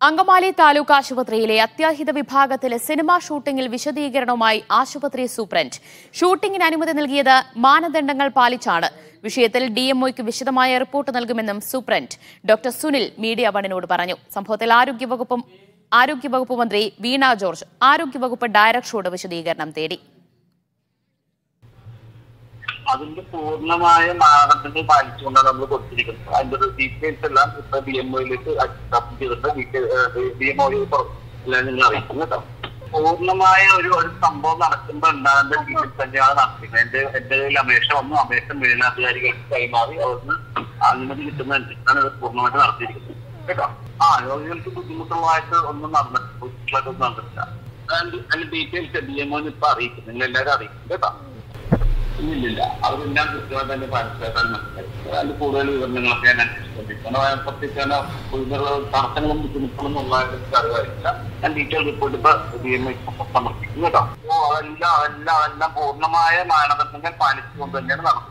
അങ്കമാലി താലൂക്ക് ആശുപത്രിയിലെ അത്യാഹിത വിഭാഗത്തിലെ സിനിമാ ഷൂട്ടിംഗിൽ വിശദീകരണവുമായി ആശുപത്രി സൂപ്രണ്ട് ഷൂട്ടിംഗിന് അനുമതി നൽകിയത് മാനദണ്ഡങ്ങൾ പാലിച്ചാണ് വിഷയത്തിൽ ഡിഎംഒയ്ക്ക് വിശദമായ റിപ്പോർട്ട് നൽകുമെന്നും സൂപ്രണ്ട് ഡോക്ടർ സുനിൽ മീഡിയ വണിനോട് പറഞ്ഞു സംഭവത്തിൽ ആരോഗ്യവകുപ്പും ആരോഗ്യവകുപ്പ് മന്ത്രി വീണ ജോർജ് ആരോഗ്യവകുപ്പ് ഡയറക്ടറോട് വിശദീകരണം തേടി അതിന്റെ പൂർണ്ണമായ മാനദണ്ഡങ്ങൾ പാലിച്ചുകൊണ്ടാണ് നമ്മൾ കൊടുത്തിരിക്കുന്നത് അതിന്റെ ഡീറ്റെയിൽസ് എല്ലാം ഇപ്പൊ ബി എം ഒയിലേക്ക് സബ്മിറ്റ് ചെയ്തിട്ട് ബി എം ഒ എല്ലാം നിങ്ങൾ അറിയിക്കും കേട്ടോ പൂർണ്ണമായ ഒരു ഒരു സംഭവം നടക്കുമ്പോൾ ഉണ്ടാകുന്ന രീതിയിൽ തന്നെയാണ് നടത്തുന്നത് എന്റെ എന്റെ കയ്യിൽ അപേക്ഷ വന്നു അപേക്ഷ മേലധികാരികൾക്ക് കൈമാറി അവിടുന്ന് അനുമതി കിട്ടുന്നതനുസരിച്ചാണ് ഇത് പൂർണ്ണമായിട്ട് നടത്തിയിരിക്കുന്നത് കേട്ടോ ആ രോഗികൾക്ക് ബുദ്ധിമുട്ടുള്ളതായിട്ട് ഒന്നും നടന്നിട്ടില്ല ഒന്നും നടന്നിട്ടില്ല അതിന്റെ ഡീറ്റെയിൽസ് ബി എം ഒന്ന് ഇപ്പൊ അറിയിക്കും നിങ്ങൾ എല്ലാവരും അറിയിക്കും കേട്ടോ ഇല്ലില്ല അവരെല്ലാം കൃത്യമായി തന്നെ പാലിച്ചാൽ മനസ്സിലായി അതിൽ കൂടുതൽ വിവരങ്ങളൊക്കെ ഞാൻ അന്വേഷിച്ചുകൊണ്ടിരിക്കണം പ്രത്യേകിച്ച് തടസ്സങ്ങളും ബുദ്ധിമുട്ടുകളും ഉള്ളതായിട്ട് അറിവായില്ല ഞാൻ ഡീറ്റെയിൽ റിപ്പോർട്ട് ഇപ്പൊ ഡി എം ഐ സമർപ്പിക്കും കേട്ടോ അപ്പോ അതെല്ലാം അതെല്ലാം അതെല്ലാം പൂർണ്ണമായ മാനദണ്ഡങ്ങൾ പാലിച്ചുകൊണ്ട് തന്നെയാണ് നടക്കുന്നത്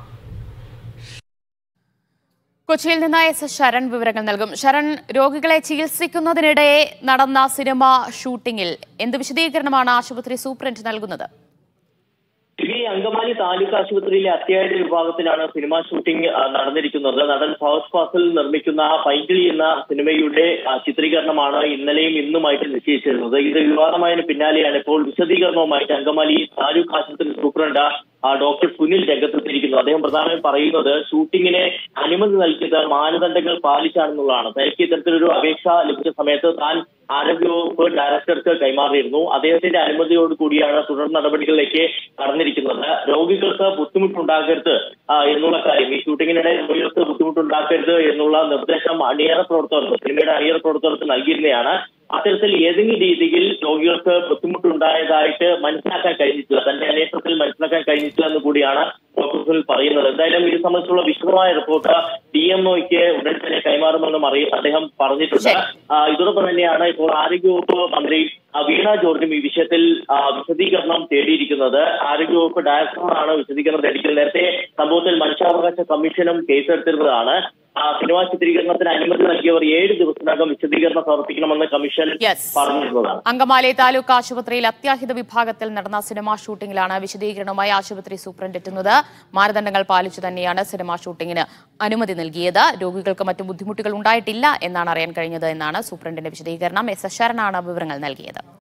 കൊച്ചിയിൽ നിന്ന് എസ് എസ് ശരൺ വിവരങ്ങൾ നൽകും ശരൺ രോഗികളെ ചികിത്സിക്കുന്നതിനിടെ നടന്ന സിനിമ ഷൂട്ടിംഗിൽ എന്ത് വിശദീകരണമാണ് ആശുപത്രി സൂപ്രണ്ട് നൽകുന്നത് ഈ അങ്കമാലി താലൂക്ക് ആശുപത്രിയിലെ അത്യാഹിത വിഭാഗത്തിലാണ് സിനിമ ഷൂട്ടിംഗ് ആ, നടന്നിരിക്കുന്നത് നടൻ ഫഹദ് ഫാസിൽ നിർമ്മിക്കുന്ന പൈങ്കിളി എന്ന സിനിമയുടെ ആ, ചിത്രീകരണമാണ് ഇന്നലെയും ഇന്നുമായിട്ട് നിശ്ചയിച്ചിരുന്നത് ഇത് വിവാദമായതിന് പിന്നാലെയാണ് ഇപ്പോൾ വിശദീകരണവുമായിട്ട് അങ്കമാലി താലൂക്ക് ആശുപത്രി സൂപ്രണ്ട് ആ, ഡോക്ടർ സുനിൽ രംഗത്തെത്തിയിരിക്കുന്നത് അദ്ദേഹം പ്രധാനമായും പറയുന്നത് ഷൂട്ടിങ്ങിന് അനുമതി നൽകിയത് മാനദണ്ഡങ്ങൾ പാലിച്ചാണെന്നുള്ളതാണ് തനിക്ക് ഇത്തരത്തിലൊരു അപേക്ഷ ലഭിച്ച സമയത്ത് താൻ ആരോഗ്യവകുപ്പ് ഡയറക്ടർക്ക് കൈമാറിയിരുന്നു അദ്ദേഹത്തിന്റെ അനുമതിയോട് കൂടിയാണ് തുടർ നടപടികളിലേക്ക് കടന്നിരിക്കുന്നത് രോഗികൾക്ക് ബുദ്ധിമുട്ടുണ്ടാകരുത് ആ, എന്നുള്ള കാര്യം ഈ ഷൂട്ടിങ്ങിനിടെ രോഗികൾക്ക് ബുദ്ധിമുട്ടുണ്ടാക്കരുത് എന്നുള്ള നിർദ്ദേശം അണിയറ പ്രവർത്തകർക്ക് സിനിമയുടെ അണിയറ പ്രവർത്തകർക്ക് നൽകിയിരുന്നതാണ് അത്തരത്തിൽ ഏതെങ്കിലും രീതിയിൽ രോഗികൾക്ക് ബുദ്ധിമുട്ടുണ്ടായതായിട്ട് മനസ്സിലാക്കാൻ കഴിഞ്ഞിട്ടില്ല തന്റെ അന്വേഷണത്തിൽ മനസ്സിലാക്കാൻ കഴിഞ്ഞിട്ടില്ല എന്ന് കൂടിയാണ് ഡോക്ടർ സുനിൽ പറയുന്നത് എന്തായാലും ഇത് സംബന്ധിച്ചുള്ള വിശദമായ റിപ്പോർട്ട് ഡി എം ഒക്ക് ഉടൻ തന്നെ കൈമാറുമെന്നും അറിയ അദ്ദേഹം പറഞ്ഞിട്ടുണ്ട് ശരി. ആ, ഇതോടൊപ്പം തന്നെയാണ് ഇപ്പോൾ ആരോഗ്യവകുപ്പ് മന്ത്രി ആ, വീണ ജോർജും ഈ വിഷയത്തിൽ ആ, വിശദീകരണം തേടിയിരിക്കുന്നത് ആരോഗ്യവകുപ്പ് ഡയറക്ടറാണ് വിശദീകരണം തേടിക്കുന്നത് നേരത്തെ സംഭവത്തിൽ മനുഷ്യാവകാശ കമ്മീഷനും കേസെടുത്തിരുന്നതാണ് ആ, സിനിമാ ചിത്രീകരണത്തിന് അനുമതി നൽകിയവർ ഏഴ് ദിവസത്തിനകം വിശദീകരണം സമർപ്പിക്കണമെന്ന് കമ്മീഷൻ Yes. പറഞ്ഞിരുന്നതാണ് അങ്കമാലി താലൂക്ക് ആശുപത്രിയിൽ അത്യാഹിത വിഭാഗത്തിൽ നടന്ന സിനിമാ ഷൂട്ടിംഗിലാണ് വിശദീകരണവുമായി ആശുപത്രി സൂപ്രണ്ട് എത്തുന്നത് മാനദണ്ഡങ്ങൾ പാലിച്ചു തന്നെയാണ് സിനിമാ ഷൂട്ടിംഗിന് അനുമതി നൽകിയത് രോഗികൾക്ക് മറ്റു ബുദ്ധിമുട്ടുകൾ ഉണ്ടായിട്ടില്ല എന്നാണ് അറിയാൻ കഴിഞ്ഞത് എന്നാണ് സൂപ്രണ്ടിന്റെ വിശദീകരണം എസ് എസ് ശരണാണ് വിവരങ്ങൾ നൽകിയത്